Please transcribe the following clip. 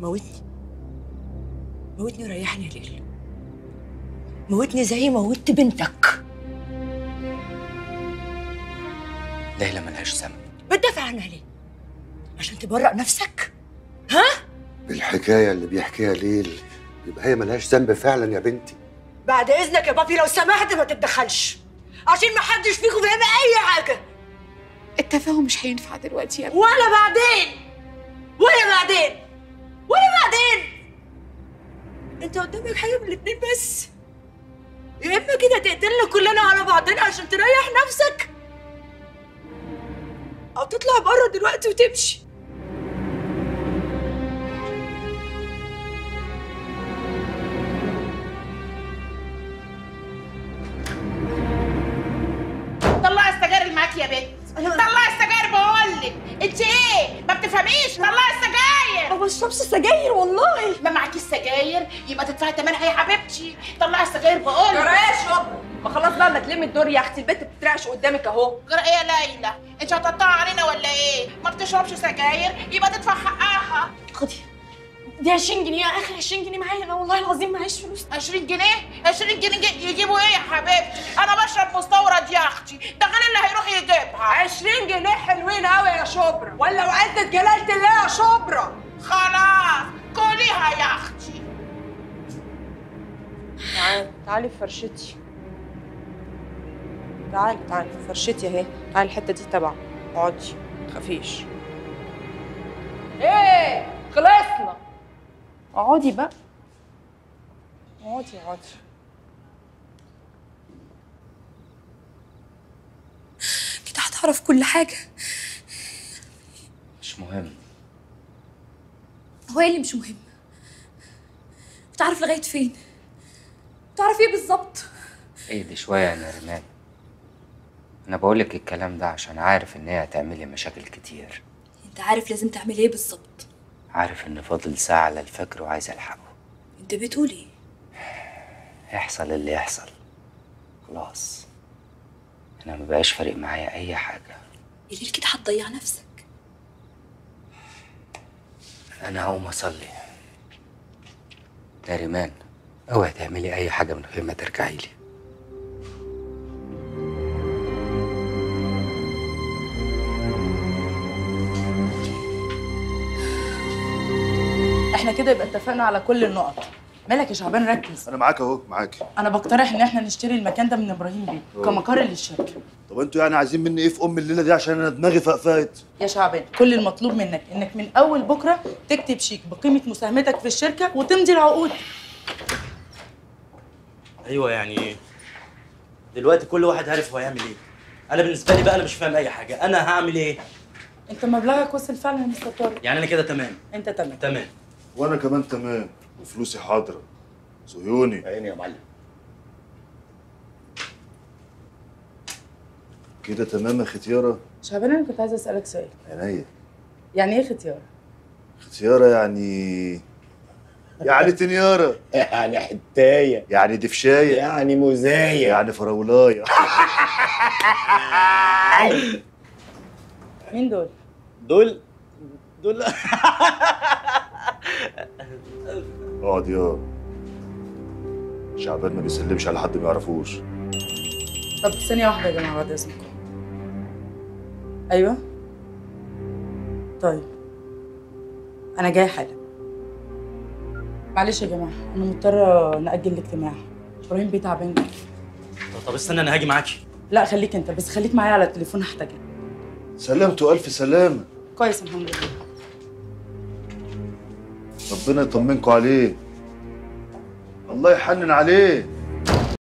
موتني موتني وريحني يا ليل موتني زي موتت بنتك ليلى ملهاش ذنب بتدافع عنها ليه؟ عشان تبرأ نفسك؟ ها؟ بالحكايه اللي بيحكيها ليل يبقى هي ملهاش ذنب فعلا يا بنتي بعد اذنك يا بابي لو سمحت ما تتدخلش عشان ما حدش فيكم فاهم اي حاجه التفاهم مش هينفع دلوقتي يا ابني ولا بعدين ولا بعدين ولا بعدين انت قدامك حاجه من الاتنين بس يا اما كده تقتلنا كلنا على بعضنا عشان تريح نفسك او تطلع بره دلوقتي وتمشي طلعي السجاير اللي معاكي يا بنت طلعي السجاير بقول لك انت ايه ما بتفهميش طلعي السجاير ما بشربش سجاير والله ما معكيش سجاير يبقى تدفعي ثمنها يا حبيبتي طلعي السجاير بقول لك جرايه شرب ما خلاص بقى ما تلمي الدور يا اختي البنت بتترعش قدامك اهو جرى ايه يا ليلى انت هتقطعي علينا ولا ايه ما بتشربش سجاير يبقى تدفع حقها خدي دي 20 جنيه اخر 20 جنيه معايا انا والله العظيم معيش فلوس 20 جنيه 20 جنيه يجيبوا ايه يا حبيبتي انا بشرب مستورد يا اختي ده غير اللي هيروح يجيبها 20 جنيه حلوين قوي يا شبرا ولا وعزة جلالة الله يا شبرا خلاص كليها يا اختي تعالي تعالي في فرشتي تعالي تعالي في فرشتي اهي تعالي الحته دي تبع اقعدي متخافيش ايه خلصنا اقعدي بقى اقعدي اقعدي كده هتعرف كل حاجه مش مهم هو ايه اللي مش مهم بتعرف لغايه فين بتعرف ايه بالظبط اهدي شوية يا نرمان أنا بقولك الكلام ده عشان عارف إن هي هتعملي مشاكل كتير انت عارف لازم تعمل ايه بالظبط عارف إن فاضل ساعة على الفجر وعايز ألحقه انت بتقول ايه يحصل اللي يحصل خلاص أنا مبقاش فارق معايا أي حاجة يا ليل كده هتضيع نفسك أنا هقوم أصلي نرمان اوعي تعملي أي حاجة من غير ما ترجعي لي احنا كده يبقى اتفقنا على كل النقط مالك يا شعبان ركز انا معاك اهو معاك انا بقترح ان احنا نشتري المكان ده من ابراهيم بيه كمقر للشركه طب انتوا يعني عايزين مني ايه في ام الليله دي عشان انا دماغي فقفقت يا شعبان كل المطلوب منك انك من اول بكره تكتب شيك بقيمه مساهمتك في الشركه وتمضي العقود ايوه يعني ايه دلوقتي كل واحد عارف هو هيعمل ايه انا بالنسبه لي بقى انا مش فاهم اي حاجه انا هعمل ايه انت مبلغك وصل فعلا يا مستر طارق يعني انا كده تمام انت تمام تمام وانا كمان تمام وفلوسي حاضره صهيوني عيني يا معلم كده تمام يا ختياره شعبان انا كنت عايزه اسالك سؤال عينيا يعني ايه ختيار ختياره يعني يعني تنياره يعني حتايه يعني دفشايه يعني مزايه يعني فراولايه مين دول دول دول اقعد يا شعبان ما بيسلمش على حد ما يعرفوش طب ثانيه واحده يا جماعه بعد اذنكم ايوه طيب انا جايه حالا معلش يا جماعه انا مضطره ناجل الاجتماع ابراهيم بيه تعبان جدا طب استنى انا هاجي معاكي لا خليك انت بس خليك معايا على التليفون هحتاجك سلامته الف سلامه كويس الحمد لله ربنا يطمنكم عليه الله يحنن عليه